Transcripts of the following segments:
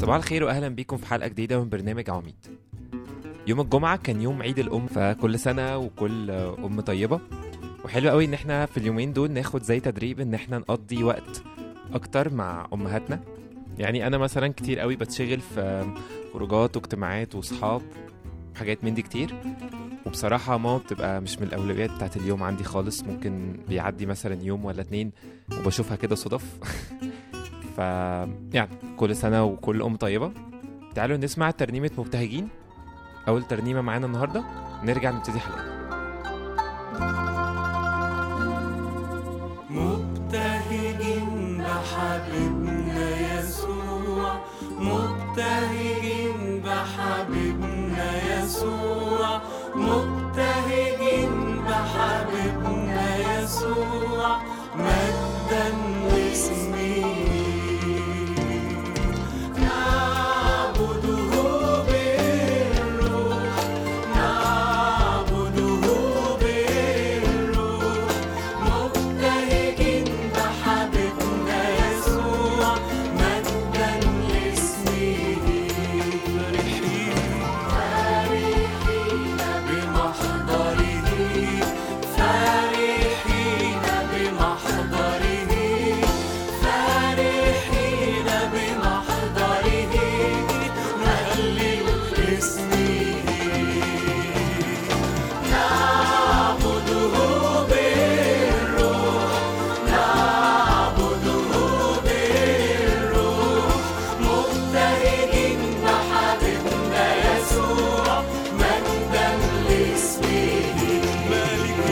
صباح الخير واهلا بيكم في حلقه جديده من برنامج عواميد يوم الجمعه كان يوم عيد الام فكل سنه وكل ام طيبه وحلو قوي ان احنا في اليومين دول ناخد زي تدريب ان احنا نقضي وقت اكتر مع امهاتنا يعني انا مثلا كتير قوي بتشغل في خروجات واجتماعات وصحاب وحاجات من دي كتير وبصراحة ماما بتبقى مش من الأولويات بتاعت اليوم عندي خالص ممكن بيعدي مثلا يوم ولا اتنين وبشوفها كده صدف ف يعني كل سنة وكل أم طيبة تعالوا نسمع ترنيمة مبتهجين أول ترنيمة معانا النهاردة نرجع نبتدي حلقتنا مبتهجين بحبيبنا يسوع مبتهجين بحبيبنا يسوع مبتهجين بحبيبنا يسوع مجدا لاسمه نعبده بالروح نعبده بالروح مبتهجين بحبيبنا يسوع مجدا لاسمه فرحين بمحضره فرحين بمحضره فرحين بمحضره نهلل اسمه نعبده بالروح نعبده بالروح مبتهجين بحبيبنا يسوع مجدا لاسمه ملك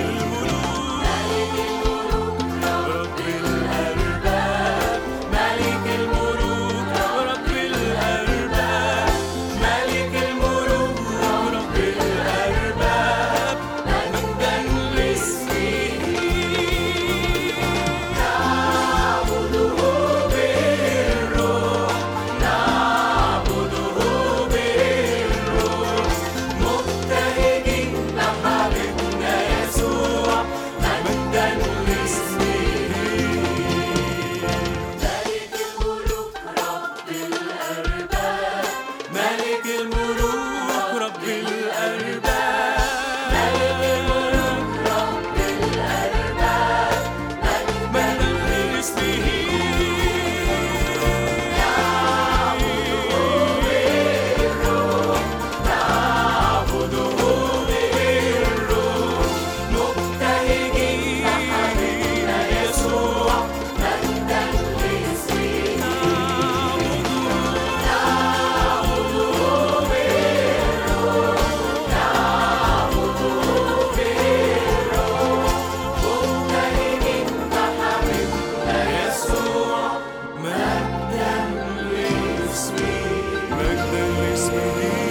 الملوك رب الأرباب ملك الملوك رب الأرباب ملك الملوك رب الأرباب مجدا لاسمه نعبده بالروح نعبده بالروح مبتهجين بحبيبنا يسوع مجدا لاسمه ملك الملوك رب الأرباب ملك الملوك رب الأرباب ملك الملوك رب الأرباب مجدا لاسمه نعبده بالروح مبتهجين بحبيبنا يسوع مجدا لاسمه مبتهجين بحبيبنا يسوع مجدا لاسمه مجدا لاسمه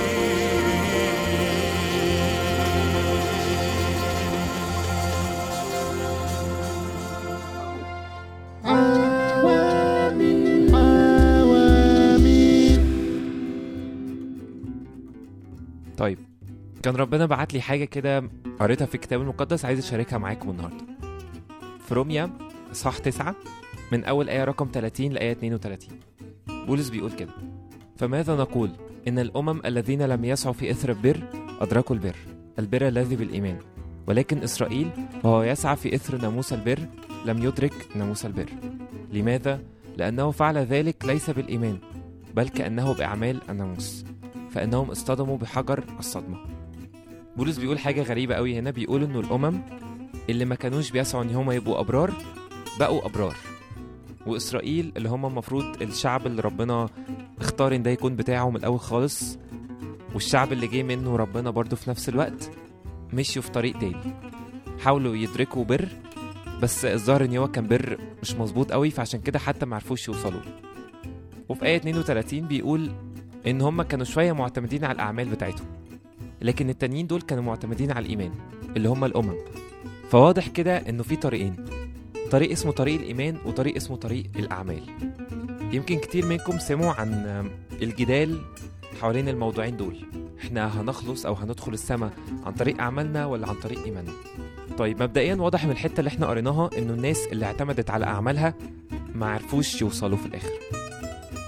طيب كان ربنا بعت لي حاجة كده قريتها في الكتاب المقدس عايز أشاركها معاكم النهاردة في روميا صح تسعة من أول آية رقم 30 لآية 32 بولس بيقول كده فماذا نقول إن الأمم الذين لم يسعوا في إثر البر أدركوا البر البر الذي بالإيمان ولكن إسرائيل وهو يسعى في إثر ناموس البر لم يدرك ناموس البر لماذا؟ لأنه فعل ذلك ليس بالإيمان بل كأنه بأعمال الناموس فإنهم اصطدموا بحجر الصدمة بولس بيقول حاجة غريبة قوي هنا بيقول إنه الأمم اللي ما كانوش بيسعوا إن هما يبقوا أبرار بقوا أبرار وإسرائيل اللي هم المفروض الشعب اللي ربنا اختار إن ده يكون بتاعه من الأول خالص والشعب اللي جه منه ربنا برضه في نفس الوقت مشيوا في طريق تاني حاولوا يدركوا بر بس الظاهر ان هو كان بر مش مظبوط قوي فعشان كده حتى معرفوش يوصلوا وفي آية 32 بيقول ان هم كانوا شويه معتمدين على الاعمال بتاعتهم لكن التانيين دول كانوا معتمدين على الايمان اللي هم الامم فواضح كده انه في طريقين طريق اسمه طريق الايمان وطريق اسمه طريق الاعمال يمكن كتير منكم سمعوا عن الجدال حوالين الموضوعين دول احنا هنخلص او هندخل السماء عن طريق اعمالنا ولا عن طريق ايماننا طيب مبدئيا واضح من الحته اللي احنا قريناها انه الناس اللي اعتمدت على اعمالها ما عرفوش يوصلوا في الاخر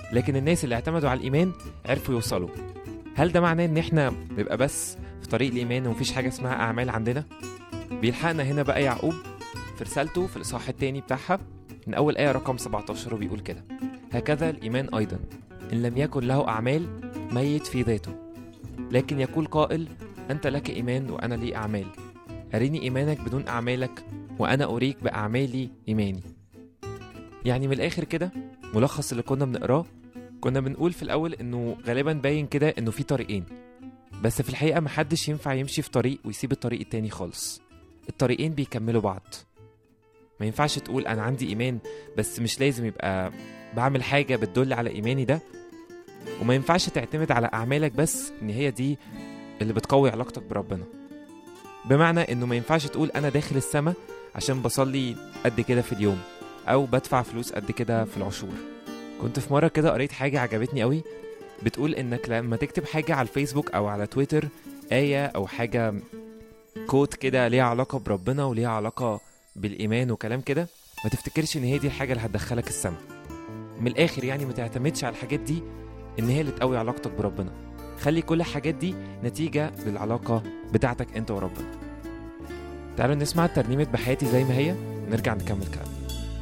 لكن الناس اللي اعتمدوا على الإيمان عرفوا يوصلوا هل ده معناه إن إحنا نبقى بس في طريق الإيمان ومفيش حاجة اسمها أعمال عندنا؟ بيلحقنا هنا بقى يعقوب في رسالته في الإصحاح التاني بتاعها من أول آية رقم 17 وبيقول كده هكذا الإيمان أيضا إن لم يكن له أعمال ميت في ذاته لكن يقول قائل أنت لك إيمان وأنا لي أعمال أريني إيمانك بدون أعمالك وأنا أريك بأعمالي إيماني يعني من الآخر كده ملخص اللي كنا بنقراه كنا بنقول في الأول إنه غالبا باين كده إنه في طريقين بس في الحقيقة محدش ينفع يمشي في طريق ويسيب الطريق التاني خالص الطريقين بيكملوا بعض ما ينفعش تقول أنا عندي إيمان بس مش لازم يبقى بعمل حاجة بتدل على إيماني ده وما ينفعش تعتمد على أعمالك بس إن هي دي اللي بتقوي علاقتك بربنا بمعنى إنه ما ينفعش تقول أنا داخل السما عشان بصلي قد كده في اليوم أو بدفع فلوس قد كده في العشور كنت في مرة كده قريت حاجة عجبتني قوي بتقول إنك لما تكتب حاجة على الفيسبوك أو على تويتر آية أو حاجة كوت كده ليها علاقة بربنا وليها علاقة بالإيمان وكلام كده ما تفتكرش إن هي دي الحاجة اللي هتدخلك السما من الآخر يعني ما تعتمدش على الحاجات دي إن هي اللي تقوي علاقتك بربنا خلي كل الحاجات دي نتيجة للعلاقة بتاعتك أنت وربنا تعالوا نسمع ترنيمة بحياتي زي ما هي ونرجع نكمل كلام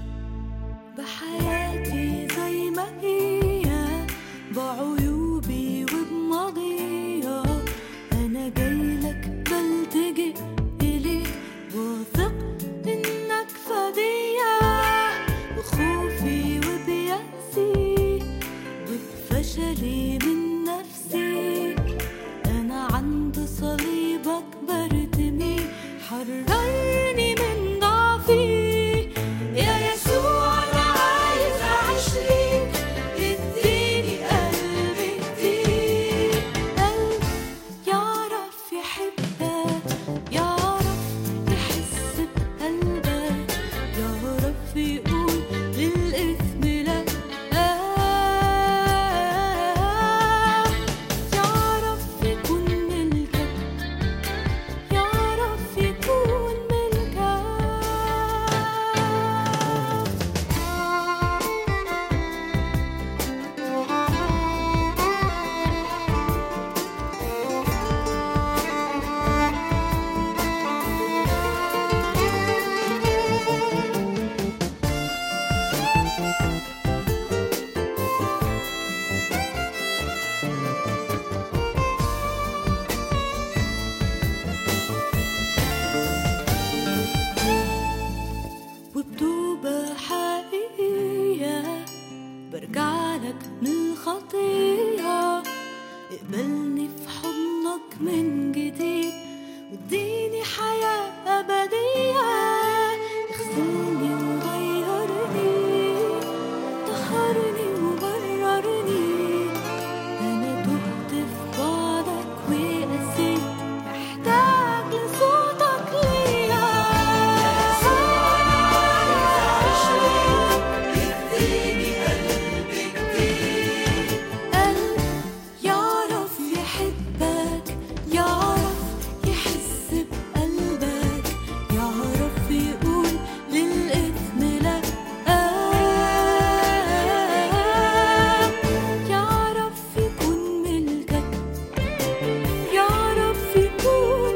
بحياتي زي ما هي بعيوبي وبماضيها أنا جايلك بلتجئ إليك واثق إنك فدية بخوفي وبيأسي وبفشلي من نفسي أنا عند صليبك برتمي حررني من ضعفي يا يسوع أنا عايز أعيش ليك اديني قلب جديد قلب يعرف يحبك يعرف يحس بقلبك يعرف يقول للإثم لا يعرف يكون ملكك يعرف يكون ملكك وبتوبة حقيقية برجع لك من الخطية اقبلني في حضنك من جديد واديني حياة أبدية اغسلني وغيرني طهرني وبررني أنا تهت في بعدك وقسيت محتاج لصوتك ليا قلب يعرف يحبك يعرف يحس بقلبك يعرف يقول للإثم لا يعرف يكون ملكك يعرف يكون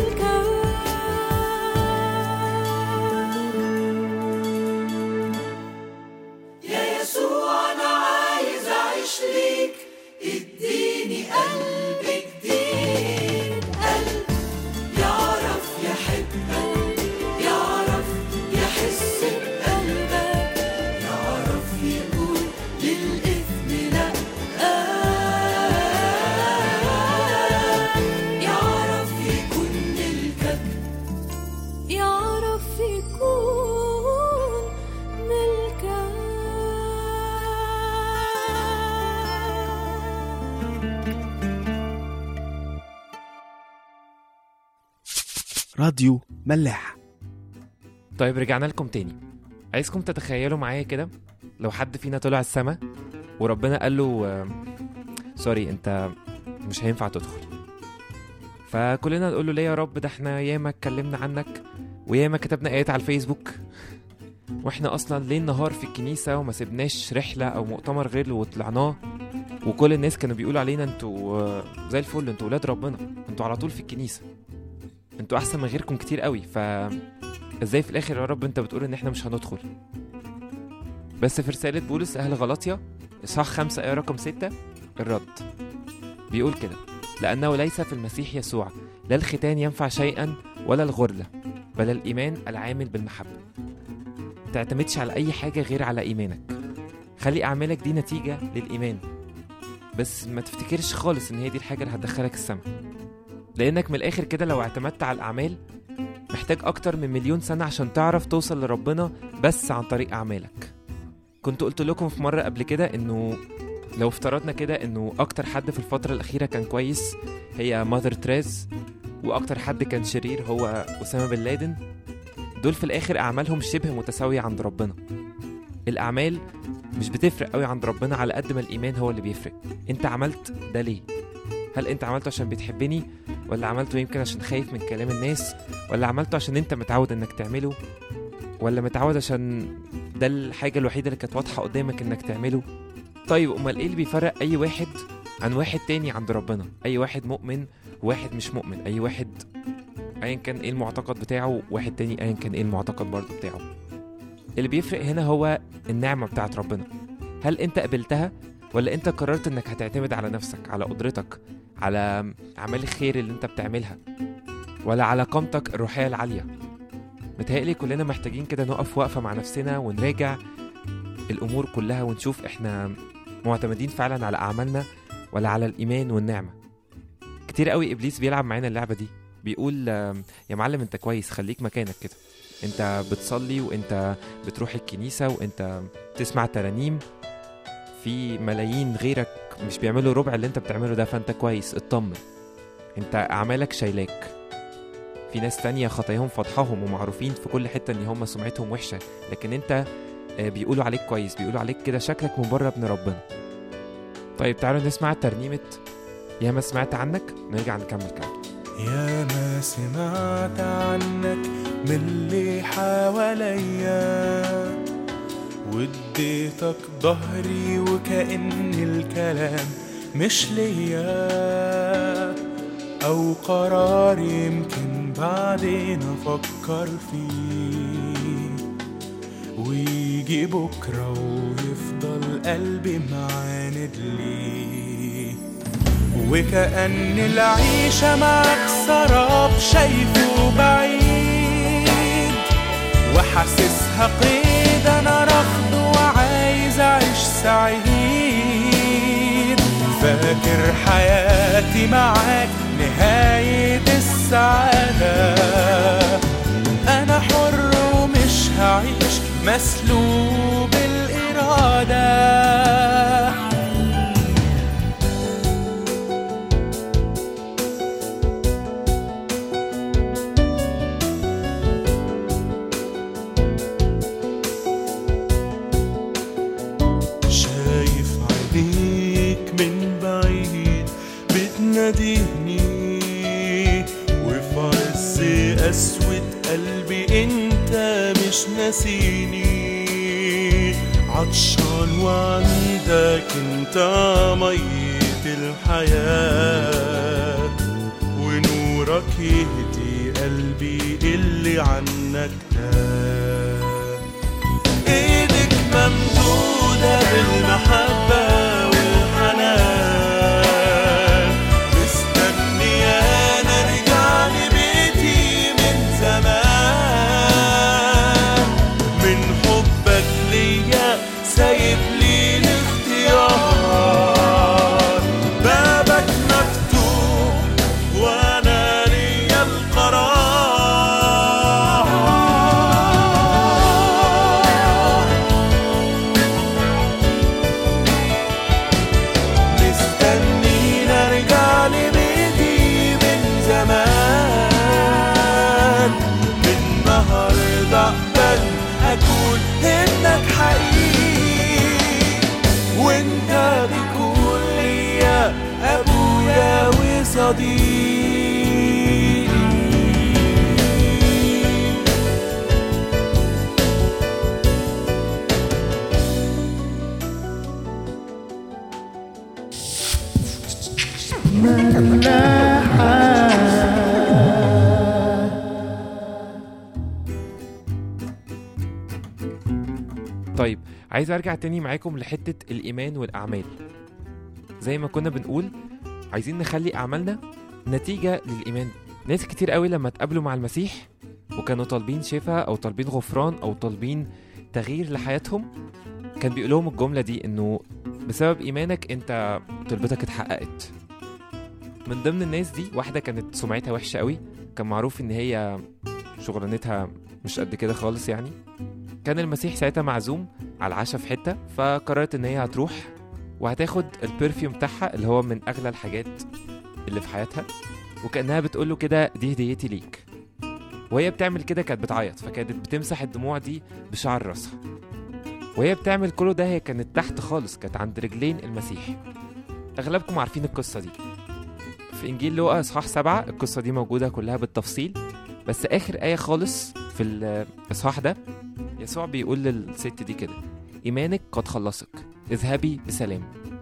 ملكك يا يسوع أنا عايز أعيش ليك اديني قلب جديد قلب يعرف يحبك يعرف يحس بقلبك يعرف يقول للإثم لا يعرف يكون ملكك يعرف يكون ملكك راديو ملاح طيب رجعنا لكم تاني عايزكم تتخيلوا معايا كده لو حد فينا طلع السما وربنا قال له آه، سوري انت مش هينفع تدخل فكلنا نقول له ليه يا رب ده احنا ياما اتكلمنا عنك وياما كتبنا ايات على الفيسبوك واحنا اصلا ليل نهار في الكنيسه وما سبناش رحله او مؤتمر غير وطلعناه وكل الناس كانوا بيقولوا علينا انتوا آه، زي الفل انتوا ولاد ربنا انتوا على طول في الكنيسه انتوا احسن من غيركم كتير قوي ف ازاي في الاخر يا رب انت بتقول ان احنا مش هندخل بس في رساله بولس اهل غلطيا اصحاح خمسة ايه رقم ستة الرد بيقول كده لانه ليس في المسيح يسوع لا الختان ينفع شيئا ولا الغرله بل الايمان العامل بالمحبه تعتمدش على اي حاجه غير على ايمانك خلي اعمالك دي نتيجه للايمان بس ما تفتكرش خالص ان هي دي الحاجه اللي هتدخلك السما لانك من الاخر كده لو اعتمدت على الاعمال محتاج اكتر من مليون سنه عشان تعرف توصل لربنا بس عن طريق اعمالك كنت قلت لكم في مره قبل كده انه لو افترضنا كده انه اكتر حد في الفتره الاخيره كان كويس هي ماذر تريز واكتر حد كان شرير هو اسامه بن لادن دول في الاخر اعمالهم شبه متساويه عند ربنا الاعمال مش بتفرق قوي عند ربنا على قد ما الايمان هو اللي بيفرق انت عملت ده ليه هل انت عملته عشان بتحبني ولا عملته يمكن عشان خايف من كلام الناس ولا عملته عشان انت متعود انك تعمله ولا متعود عشان ده الحاجه الوحيده اللي كانت واضحه قدامك انك تعمله طيب امال ايه اللي بيفرق اي واحد عن واحد تاني عند ربنا اي واحد مؤمن وواحد مش مؤمن اي واحد ايا كان ايه المعتقد بتاعه واحد تاني ايا كان ايه المعتقد برضه بتاعه اللي بيفرق هنا هو النعمة بتاعت ربنا هل انت قبلتها ولا انت قررت انك هتعتمد على نفسك على قدرتك على اعمال الخير اللي انت بتعملها ولا على قامتك الروحية العالية متهيألي كلنا محتاجين كده نقف وقفة مع نفسنا ونراجع الأمور كلها ونشوف احنا معتمدين فعلا على أعمالنا ولا على الإيمان والنعمة كتير قوي إبليس بيلعب معانا اللعبة دي بيقول آم، يا معلم انت كويس خليك مكانك كده انت بتصلي وانت بتروح الكنيسة وانت بتسمع ترانيم في ملايين غيرك مش بيعملوا ربع اللي انت بتعمله ده فانت كويس اطمن انت اعمالك شايلاك في ناس تانية خطاياهم فضحهم ومعروفين في كل حتة ان هم سمعتهم وحشة لكن انت آه، بيقولوا عليك كويس بيقولوا عليك كده شكلك من بره ابن ربنا طيب تعالوا نسمع ترنيمة يا ما سمعت عنك نرجع نكمل كلام يا ما سمعت عنك من اللي حواليا واديتك ظهري وكأن الكلام مش ليا أو قرار يمكن بعدين أفكر فيه ويجي بكرة ويفضل قلبي معاند ليه وكأن العيشة معك سراب شايفه بعيد وحاسسها قيد أنا رافضه وعايز أعيش سعيد فاكر حياتي معاك نهاية السعادة أنا حر ومش هعيش مسلوب الإرادة شايف عينيك من بعيد بتناديني وفي عز قسوة قلبي انت مش ناسيني عطشان وعندك انت مية الحياة ونورك يهدي قلبي اللي عنك تاه ايدك ممدودة بالمحبة والحنان مستنيانا ارجع لبيتي من زمان من حبك ليا سايب لي الاختيار بابك مفتوح وانا ليا القرار مستني ارجع لبيتي من زمان من النهارده اقبل اكون انك حقيقي وانت بتكون ليا ابويا وصديقي طيب عايز ارجع تاني معاكم لحتة الإيمان والأعمال زي ما كنا بنقول عايزين نخلي أعمالنا نتيجة للإيمان ناس كتير قوي لما اتقابلوا مع المسيح وكانوا طالبين شفاء أو طالبين غفران أو طالبين تغيير لحياتهم كان بيقول لهم الجملة دي إنه بسبب إيمانك أنت طلبتك اتحققت من ضمن الناس دي واحدة كانت سمعتها وحشة قوي كان معروف إن هي شغلانتها مش قد كده خالص يعني كان المسيح ساعتها معزوم على العشاء في حته فقررت ان هي هتروح وهتاخد البرفيوم بتاعها اللي هو من اغلى الحاجات اللي في حياتها وكانها بتقول له كده دي هديتي ليك وهي بتعمل كده كانت بتعيط فكانت بتمسح الدموع دي بشعر راسها وهي بتعمل كل ده هي كانت تحت خالص كانت عند رجلين المسيح اغلبكم عارفين القصه دي في انجيل لوقا اصحاح سبعة القصه دي موجوده كلها بالتفصيل بس اخر ايه خالص في الاصحاح ده يسوع بيقول للست دي كده إيمانك قد خلصك اذهبي بسلام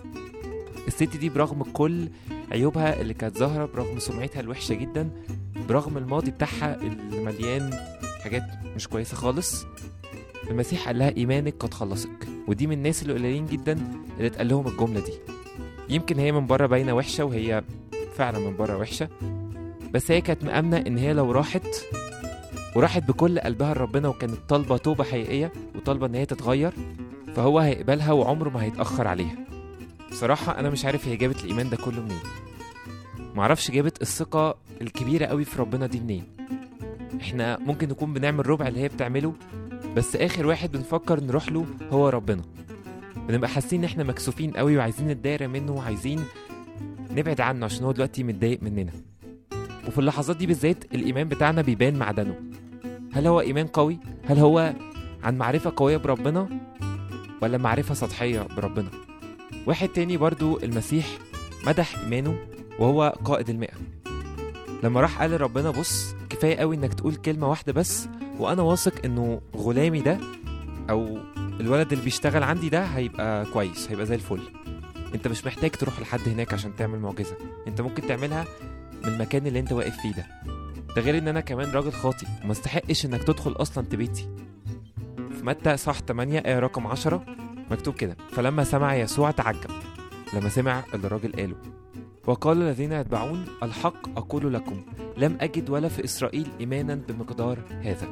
الست دي برغم كل عيوبها اللي كانت ظاهرة برغم سمعتها الوحشة جدا برغم الماضي بتاعها اللي مليان حاجات مش كويسة خالص المسيح قال لها إيمانك قد خلصك ودي من الناس اللي قليلين جدا اللي اتقال لهم الجملة دي يمكن هي من بره باينة وحشة وهي فعلا من بره وحشة بس هي كانت مأمنة إن هي لو راحت وراحت بكل قلبها لربنا وكانت طالبة توبة حقيقية وطالبة إن هي تتغير فهو هيقبلها وعمره ما هيتأخر عليها بصراحة أنا مش عارف هي جابت الإيمان ده كله منين معرفش جابت الثقة الكبيرة قوي في ربنا دي منين احنا ممكن نكون بنعمل ربع اللي هي بتعمله بس آخر واحد بنفكر نروح له هو ربنا بنبقى حاسين إن احنا مكسوفين قوي وعايزين نتداير منه وعايزين نبعد عنه عشان هو دلوقتي متضايق مننا وفي اللحظات دي بالذات الإيمان بتاعنا بيبان معدنه هل هو إيمان قوي؟ هل هو عن معرفة قوية بربنا؟ ولا معرفة سطحية بربنا؟ واحد تاني برضو المسيح مدح إيمانه وهو قائد المئة لما راح قال لربنا بص كفاية قوي إنك تقول كلمة واحدة بس وأنا واثق إنه غلامي ده أو الولد اللي بيشتغل عندي ده هيبقى كويس هيبقى زي الفل انت مش محتاج تروح لحد هناك عشان تعمل معجزة انت ممكن تعملها من المكان اللي انت واقف فيه ده ده غير ان انا كمان راجل خاطي وما استحقش انك تدخل اصلا تبيتي في متى صح 8 ايه رقم 10 مكتوب كده فلما سمع يسوع تعجب لما سمع اللي الراجل قاله وقال الذين يتبعون الحق اقول لكم لم اجد ولا في اسرائيل ايمانا بمقدار هذا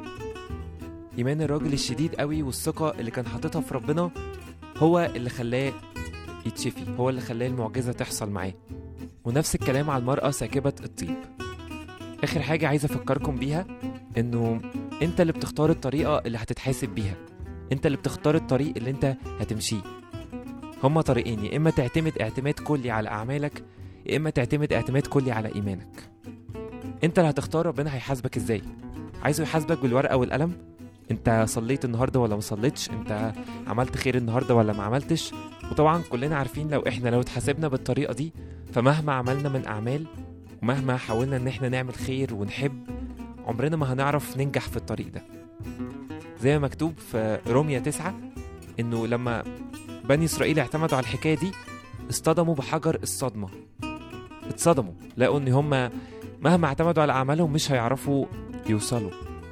ايمان الراجل الشديد قوي والثقه اللي كان حاططها في ربنا هو اللي خلاه يتشفي هو اللي خلاه المعجزه تحصل معاه ونفس الكلام على المرأة ساكبة الطيب آخر حاجة عايز أفكركم بيها إنه أنت اللي بتختار الطريقة اللي هتتحاسب بيها أنت اللي بتختار الطريق اللي أنت هتمشيه هما طريقين يا إما تعتمد اعتماد كلي على أعمالك يا إما تعتمد اعتماد كلي على إيمانك أنت اللي هتختار ربنا هيحاسبك إزاي عايزه يحاسبك بالورقة والقلم انت صليت النهارده ولا ما صليتش انت عملت خير النهارده ولا ما عملتش وطبعا كلنا عارفين لو احنا لو اتحاسبنا بالطريقه دي فمهما عملنا من أعمال ومهما حاولنا إن احنا نعمل خير ونحب عمرنا ما هنعرف ننجح في الطريق ده زي ما مكتوب في روميا تسعة إنه لما بني إسرائيل اعتمدوا على الحكاية دي اصطدموا بحجر الصدمة اتصدموا لقوا إن هما مهما اعتمدوا على أعمالهم مش هيعرفوا يوصلوا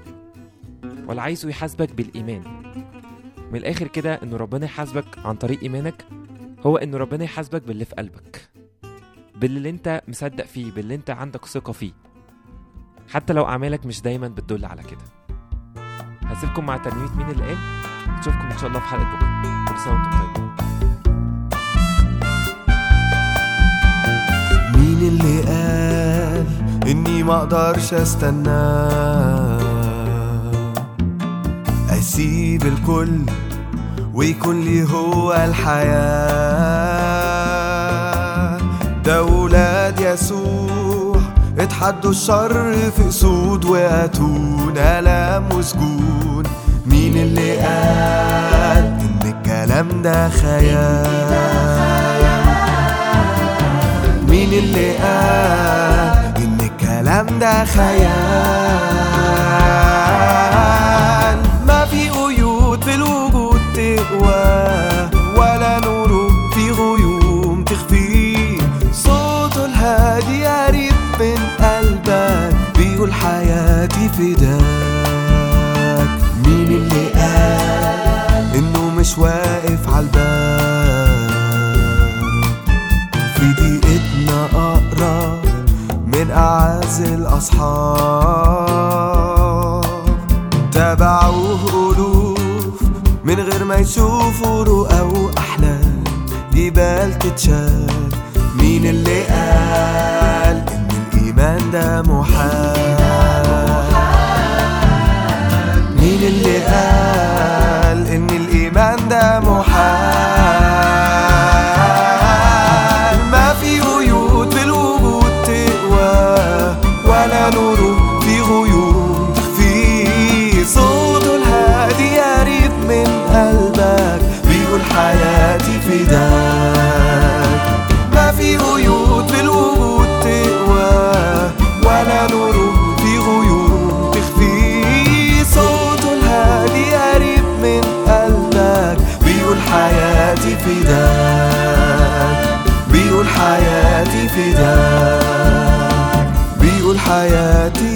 ولا عايزه يحاسبك بالإيمان من الآخر كده إنه ربنا يحاسبك عن طريق إيمانك هو إنه ربنا يحاسبك باللي في قلبك باللي انت مصدق فيه باللي انت عندك ثقة فيه حتى لو أعمالك مش دايما بتدل على كده هسيبكم مع ترنيمة مين اللي قال نشوفكم إن شاء الله في حلقة بكرة كل سنة وانتم طيبين مين اللي قال اني ما اقدرش استنى اسيب الكل ويكون لي هو الحياة ده ولاد يسوع اتحدوا الشر في اسود واتون الام وسجون مين اللي قال ان الكلام ده خيال مين اللي قال ان الكلام ده خيال ما في قيود في الوجود تقوى ولا نور في غيوم تخفيه صوته الهادي واقف عالباب في دقيقتنا أقرب من أعز الأصحاب تابعوه ألوف من غير ما يشوفوا رؤى وأحلام جبال تتشاف مين اللي قال إن الإيمان ده محال مين اللي قال إن الإيمان ده محال ما في قيود في الوجود تقوى ولا نوره في غيوم تخفي صوته الهادي قريب من قلبك بيقول حياتي فداك ما في قيود في الوجود تقوى ولا نوره في غيوم تخفي صوته الهادي قريب من قلبك بيقول حياتي فداك بيقول حياتي فداك بيقول حياتي